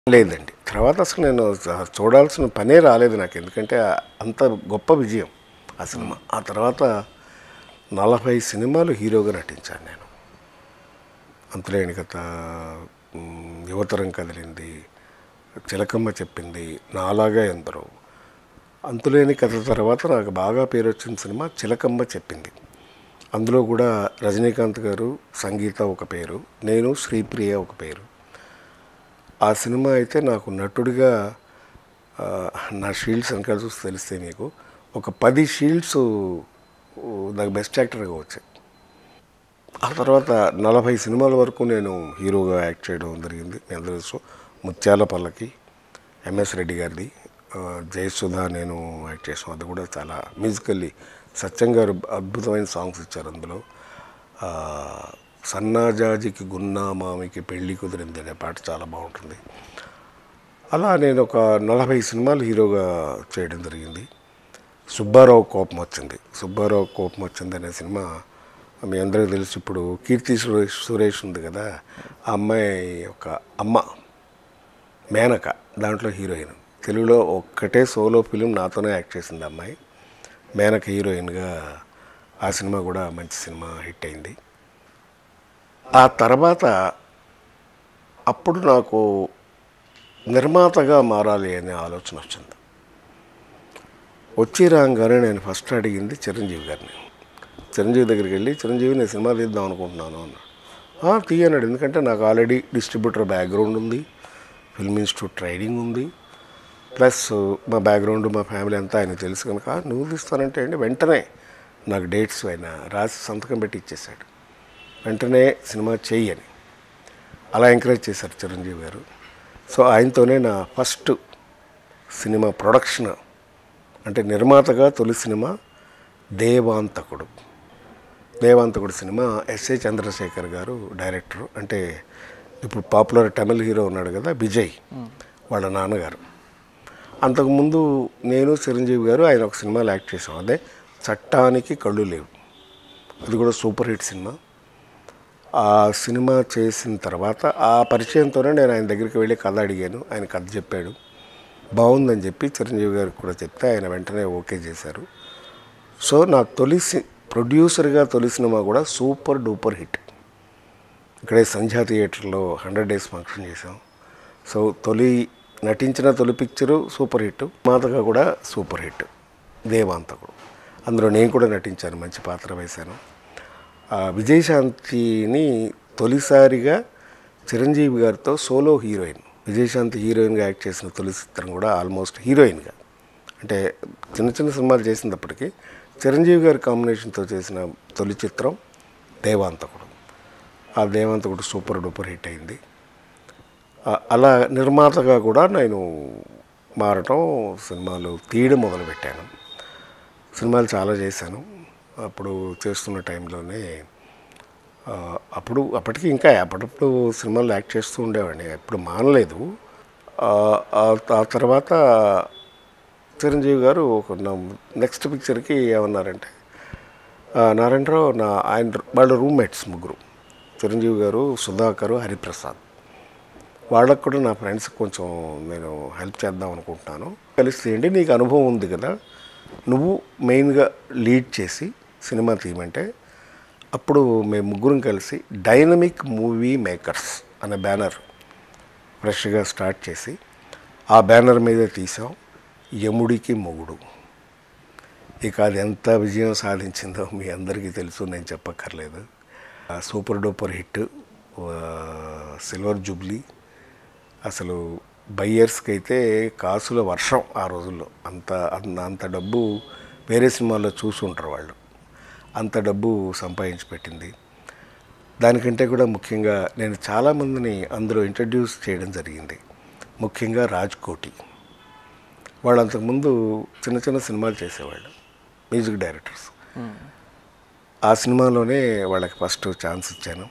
లేదండి తర్వాత అసలు నేను చ- చూడాల్సిన పనే రాలేదు నాకు ఎందుకంటే అంత గొప్ప విజయం ఆ సినిమా ఆ తర్వాత నలభై సినిమాలు హీరోగా నటించాను నేను అంతులేని కథ మ్, యువతరం కదిలింది చిలకమ్మ చెప్పింది నాలాగా ఎందరో అంతులేని కథ తర్వాత నాకు బాగా పేరు వచ్చిన సినిమా చిలకమ్మ చెప్పింది అందులో కూడా రజనీకాంత్ గారు సంగీత ఒక పేరు నేను శ్రీప్రియ ఒక పేరు ఆ సినిమా అయితే నాకు నటుడిగా ఆ, నా షీల్డ్స్ వెనకాల చూసి తెలిస్తే మీకు ఒక పది షీల్డ్స్ నాకు బెస్ట్ యాక్టర్గా వచ్చాయి ఆ తర్వాత నలభై సినిమాల వరకు నేను హీరోగా యాక్ట్ చేయడం జరిగింది మీ అందరూ తెలుసు ముత్యాల పల్లకి ఎంఎస్ రెడ్డి గారిది ఆ, జయసుధ నేను యాక్ట్ చేసాం అది కూడా చాలా మ్యూజికల్లీ సత్యం గారు అద్భుతమైన సాంగ్స్ ఇచ్చారు అందులో ఆ, సన్నాజాజికి గున్నా మామికి పెళ్లి కుదిరింది అనే పాట చాలా బాగుంటుంది అలా నేను ఒక నలభై సినిమాలు హీరోగా చేయడం జరిగింది సుబ్బారావు కోపం వచ్చింది సుబ్బారావు కోపం వచ్చింది అనే సినిమా మీ అందరికీ తెలుసు ఇప్పుడు కీర్తి సురేష్ సురేష్ ఉంది కదా ఆ అమ్మాయి ఒక అమ్మ మేనక దాంట్లో హీరోయిన్ తెలుగులో ఒక్కటే సోలో ఫిలిం నాతోనే యాక్ట్ చేసింది ఆ అమ్మాయి మేనక హీరోయిన్గా ఆ సినిమా కూడా మంచి సినిమా హిట్ అయింది ఆ తర్వాత అప్పుడు నాకు నిర్మాతగా మారాలి అనే ఆలోచన వచ్చింది వచ్చి రాగానే నేను ఫస్ట్ అడిగింది చిరంజీవి గారిని చిరంజీవి దగ్గరికి వెళ్ళి చిరంజీవి నేను సినిమా తీద్దాం అనుకుంటున్నాను అన్నాడు "ఆ, తీయన్నాడు ఎందుకంటే నాకు ఆల్రెడీ డిస్ట్రిబ్యూటర్ బ్యాక్గ్రౌండ్ ఉంది ఫిల్మ్ ఇన్స్టిట్యూట్ ట్రైనింగ్ ఉంది ప్లస్ మా బ్యాక్గ్రౌండ్ మా ఫ్యామిలీ అంతా ఆయన తెలుసు కనుక "ఆ, నువ్వు తీస్తానంటే అండి వెంటనే నాకు డేట్స్ ఆయన రాసి సంతకం పెట్టి ఇచ్చేసాడు వెంటనే సినిమా చెయ్యని అలా ఎంకరేజ్ చేశారు చిరంజీవి గారు సో ఆయనతోనే నా ఫస్ట్ సినిమా ప్రొడక్షన్ అంటే నిర్మాతగా తొలి cinema Devanthakudu Devanthakudu cinema S A Chandrasekhar garu director అంటే ఇప్పుడు పాపులర్ తమిళ్ హీరో ఉన్నాడు కదా విజయ్ వాళ్ళ నాన్నగారు అంతకుముందు నేను చిరంజీవి గారు ఆయన ఒక సినిమాలో యాక్ట్ చేసాం అదే చట్టానికి కళ్ళు లేవు అది కూడా సూపర్ హిట్ సినిమా ఆ సినిమా చేసిన తర్వాత ఆ పరిచయంతోనే నేను ఆయన దగ్గరికి వెళ్ళి కథ అడిగాను ఆయన కథ చెప్పాడు బాగుందని చెప్పి చిరంజీవి గారికి కూడా చెప్తే ఆయన వెంటనే ఓకే చేశారు సో నా తొలి సి- ప్రొడ్యూసర్గా తొలి సినిమా కూడా సూపర్ డూపర్ హిట్ ఇక్కడే సంధ్యా థియేటర్లో హండ్రెడ్ డేస్ ఫంక్షన్ చేసాం సో తొలి నటించిన తొలి పిక్చరు సూపర్ హిట్ మాతగా కూడా సూపర్ హిట్ దేవాంతకుడు అందులో నేను కూడా నటించాను మంచి పాత్ర వేశాను ఆ విజయశాంతిని తొలిసారిగా చిరంజీవి గారితో సోలో హీరోయిన్ విజయశాంతి హీరోయిన్గా యాక్ట్ చేసిన తొలి చిత్రం కూడా ఆల్మోస్ట్ హీరోయిన్గా అంటే చిన్న చిన్న సినిమాలు చేసినప్పటికీ చిరంజీవి గారి కాంబినేషన్తో చేసిన తొలి చిత్రం దేవాంతకుడు ఆ దేవాంతకుడు సూపర్ డూపర్ హిట్ అయింది ఆ- అలా నిర్మాతగా కూడా నేను మారటం సినిమాలు తీయడం మొదలుపెట్టాను సినిమాలు చాలా చేశాను అప్పుడు చేస్తున్న టైంలోనే ఆ, అప్పుడు అప్పటికి ఇంకా అప్పుడప్పుడు సినిమాలు యాక్ట్ చేస్తూ ఉండేవాడిని ఎప్పుడు మానలేదు ఆ, ఆ- ఆ తర్వాత చిరంజీవి గారు ఒక నెక్స్ట్ పిక్చర్కి ఏమన్నారంటే ఆ, నారాయణరావు నా ఆయన వాళ్ళ రూమ్మేట్స్ ముగ్గురు చిరంజీవి గారు సుధాకరు హరిప్రసాద్ వాళ్ళకు కూడా నా ఫ్రెండ్స్ కొంచెం నేను హెల్ప్ చేద్దాం అనుకుంటున్నాను కలిసి తీయండి నీకు అనుభవం ఉంది కదా నువ్వు మెయిన్గా లీడ్ చేసి సినిమా తీయమంటే అప్పుడు మేము ముగ్గురం కలిసి డైనమిక్ మూవీ మేకర్స్ అనే బ్యానర్ ఫ్రెష్గా స్టార్ట్ చేసి ఆ బ్యానర్ మీద తీసాం యముడికి మొగుడు ఇక అది ఎంత విజయం సాధించిందో మీ అందరికీ తెలుసు నేను చెప్పక్కర్లేదు ఆ సూపర్ డూపర్ హిట్ ఆ, సిల్వర్ జూబ్లీ అసలు బయ్యర్స్కి అయితే కాసుల వర్షం ఆ రోజుల్లో అంత అంత- అంత డబ్బు వేరే సినిమాల్లో చూసి ఉంటారు వాళ్ళు అంత డబ్బు సంపాదించి పెట్టింది దానికంటే కూడా ముఖ్యంగా నేను చాలామందిని అందులో ఇంట్రడ్యూస్ చేయడం జరిగింది ముఖ్యంగా రాజ్ కోటి వాళ్ళు అంతకుముందు చిన్న చిన్న సినిమాలు చేసేవాళ్ళు మ్యూజిక్ డైరెక్టర్స్ ఆ సినిమాలోనే వాళ్ళకి ఫస్ట్ ఛాన్స్ ఇచ్చాను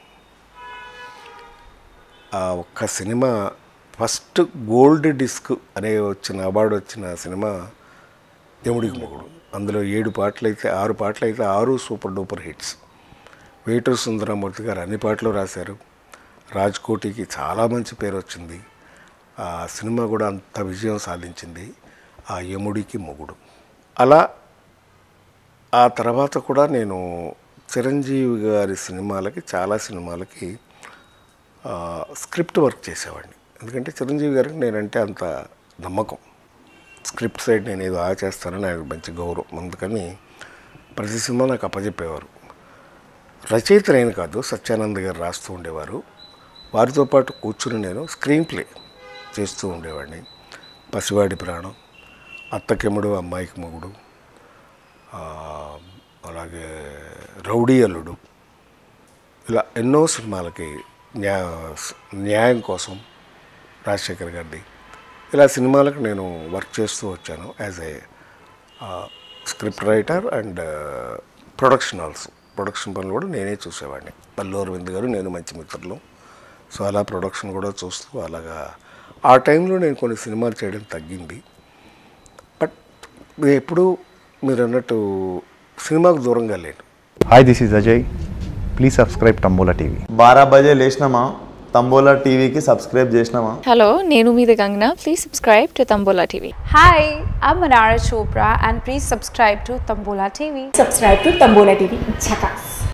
ఆ ఒక్క సినిమా ఫస్ట్ గోల్డ్ డిస్క్ అనే వచ్చిన అవార్డు వచ్చిన సినిమా యముడికి మొగుడు అందులో ఏడు పాటలు అయితే ఆరు పాటలు అయితే ఆరు super duper hits Veturi Sundaramurthy garu అన్ని పాటలు రాశారు రాజ్కోటికి చాలా మంచి పేరు వచ్చింది ఆ సినిమా కూడా అంత విజయం సాధించింది ఆ యముడికి మొగుడు అలా ఆ తర్వాత కూడా నేను చిరంజీవి గారి సినిమాలకి చాలా సినిమాలకి ఆ, స్క్రిప్ట్ వర్క్ చేసేవాడిని ఎందుకంటే చిరంజీవి గారికి నేనంటే అంత నమ్మకం స్క్రిప్ట్ సైడ్ నేను ఏదో ఆ చేస్తానని ఆయనకు మంచి గౌరవం అందుకని ప్రతి సినిమా నాకు అప్పచెప్పేవారు రచయిత నేను కాదు సత్యానంద్ గారు రాస్తూ ఉండేవారు వారితో పాటు కూర్చుని నేను స్క్రీన్ ప్లే చేస్తూ ఉండేవాడిని పసివాడి ప్రాణం అత్తకెముడు అమ్మాయికి మొగుడు ఆ, అలాగే రౌడీ అల్లుడు ఇలా ఎన్నో సినిమాలకి న్యా న్యాయం కోసం రాజశేఖర్ గారిది ఇలా సినిమాలకు నేను వర్క్ చేస్తూ వచ్చాను as a script writer and production also production పనులు కూడా నేనే చూసేవాడిని పల్లు అరవింద్ గారు నేను మంచి మిత్రులు సో అలా ప్రొడక్షన్ కూడా చూస్తూ అలాగా ఆ టైంలో నేను కొన్ని సినిమాలు చేయడం తగ్గింది బట్ ఎప్పుడు మీరు అన్నట్టు సినిమాకు దూరంగా లేను hi this is Ajay please subscribe Tambola TV బారా బజే లేచినామా తంబోలా టీవీకి సబ్స్క్రైబ్ చేసినామా Hello, నేను మీ Gangna. Please subscribe to Tambola TV. Hi, I'm Manara Chopra and please subscribe to Tambola TV. subscribe to Tambola TV. Chakas.